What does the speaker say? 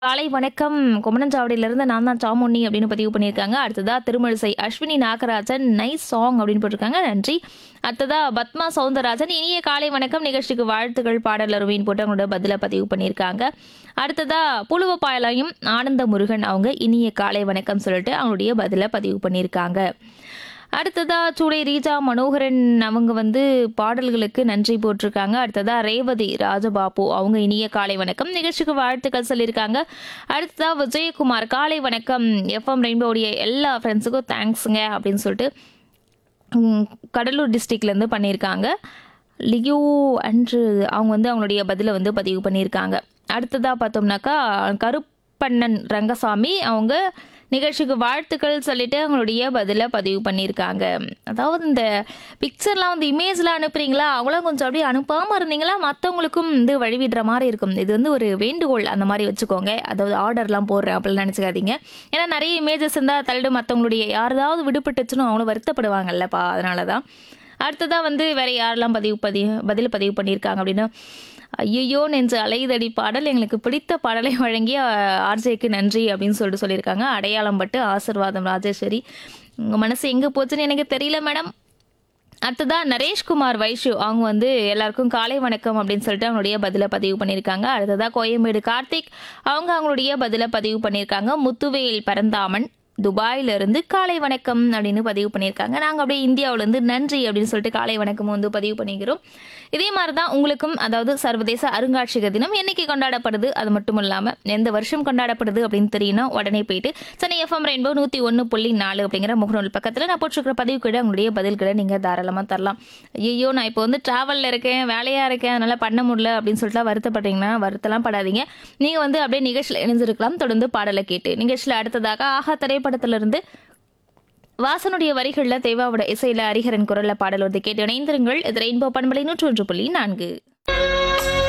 காலை வணக்கம் குமணஞ்சாவடியிலிருந்து நான் தான் சாமுண்ணி அப்படின்னு பதிவு பண்ணியிருக்காங்க அடுத்ததா திருமழிசை அஸ்வினி நாகராஜன் நைஸ் சாங் அப்படின்னு போட்டிருக்காங்க நன்றி அடுத்ததா பத்மா சவுந்தரராஜன் இனிய காலை வணக்கம் நிகழ்ச்சிக்கு வாழ்த்துக்கள் பாடல் அருவின்னு போட்டு அவங்களோட பதிலை பதிவு பண்ணியிருக்காங்க அடுத்ததா புழுவப்பாயலையும் ஆனந்த முருகன் அவங்க இனிய காலை வணக்கம் சொல்லிட்டு அவங்களுடைய பதிலை பதிவு பண்ணியிருக்காங்க அடுத்ததா சூளை ரீஜா மனோகரன் அவங்க வந்து பாடல்களுக்கு நன்றி போட்டிருக்காங்க அடுத்ததா ரேவதி ராஜபாபு அவங்க இனிய காலை வணக்கம் நிகழ்ச்சிக்கு வாழ்த்துக்கள் சொல்லியிருக்காங்க அடுத்ததா விஜயகுமார் காலை வணக்கம் எஃப்எம் ரெயின்போடைய எல்லா ஃப்ரெண்ட்ஸுக்கும் தேங்க்ஸுங்க அப்படின்னு சொல்லிட்டு ம், கடலூர் டிஸ்ட்ரிக்ட்லேருந்து பண்ணியிருக்காங்க லியோ அன்று அவங்க வந்து அவங்களுடைய பதிலை வந்து பதிவு பண்ணியிருக்காங்க அடுத்ததாக பார்த்தோம்னாக்கா கருப்பண்ணன் ரங்கசாமி அவங்க நிகழ்ச்சிக்கு வாழ்த்துக்கள் சொல்லிட்டு அவங்களுடைய பதிலை பதிவு பண்ணியிருக்காங்க அதாவது இந்த பிக்சர்லாம் வந்து இமேஜ்லாம் அனுப்புறீங்களா அவங்களும் கொஞ்சம் அப்படியே அனுப்பாமல் இருந்தீங்களா மற்றவங்களுக்கும் வந்து வழிவிடுற மாதிரி இருக்கும் இது வந்து ஒரு வேண்டுகோள் அந்த மாதிரி வச்சுக்கோங்க அதாவது ஆர்டர்லாம் போடுறேன் அப்படிலாம் நினச்சிக்காதீங்க ஏன்னா நிறைய இமேஜஸ் இருந்தால் தள்ளிட்டு மற்றவங்களுடைய யாராவது விடுபட்டுச்சுன்னு அவங்களும் வருத்தப்படுவாங்கல்லப்பா அதனால தான் அடுத்ததாக வந்து வேற யாரெல்லாம் பதிவு பதிவு பதில் பதிவு பண்ணியிருக்காங்க அப்படின்னா ஐயோ நெஞ்சு அலைதடி பாடல் எங்களுக்கு பிடித்த பாடலை வழங்கிய ஆர்ஜேக்கு நன்றி அப்படின்னு சொல்லிட்டு சொல்லியிருக்காங்க அடையாளம் பட்டு ஆசிர்வாதம் ராஜேஸ்வரி உங்கள் மனசு எங்கே போச்சுன்னு எனக்கு தெரியல மேடம் அடுத்ததா நரேஷ்குமார் வைஷு அவங்க வந்து எல்லாருக்கும் காலை வணக்கம் அப்படின்னு சொல்லிட்டு அவங்களுடைய பதிலை பதிவு பண்ணியிருக்காங்க அடுத்ததா கோயம்பேடு கார்த்திக் அவங்க அவங்களுடைய பதிலை பதிவு பண்ணியிருக்காங்க முத்துவேல் பரந்தாமன் துபாயில இருந்து காலை வணக்கம் அப்படின்னு பதிவு பண்ணியிருக்காங்க நாங்கள் அப்படியே இந்தியாவுல இருந்து நன்றி அப்படின்னு சொல்லிட்டு காலை வணக்கம் வந்து பதிவு பண்ணிக்கிறோம் இதே மாதிரி தான் உங்களுக்கும் அதாவது சர்வதேச அருங்காட்சியக தினம் என்னைக்கு கொண்டாடப்படுது அது மட்டும் இல்லாமல் எந்த வருஷம் கொண்டாடப்படுது அப்படின்னு தெரியணும் உடனே போயிட்டு சென்னை எஃப்எம் ரெயின்போ நூற்றி ஒன்று புள்ளி நாலு அப்படிங்கிற முகநூல் பக்கத்தில் நான் போட்டிருக்கிற பதிவு கூட உங்களுடைய பதில்களை நீங்கள் தாராளமாக தரலாம் ஐயோ நான் இப்போ வந்து ட்ராவலில் இருக்கேன் வேலையாக இருக்கேன் அதனால் பண்ண முடியல அப்படின்னு சொல்லிட்டு வருத்தப்படுறீங்கன்னா வருத்தலாம் படாதீங்க நீங்கள் வந்து அப்படியே நிகழ்ச்சியில் இணைஞ்சிருக்கலாம் தொடர்ந்து பாடலை கேட்டு நிகழ்ச்சியில் அடுத்ததாக ஆஹா திரைப்படத்திலிருந்து வாசனுடைய வரிகளில் தேவாவோட இசையில ஹரிஹரன் குரல்ல பாடல் வந்து கேட்டு இணைந்திருங்கள் இது ரெயின்போ பண்பலை நூற்றி ஒன்று புள்ளி நான்கு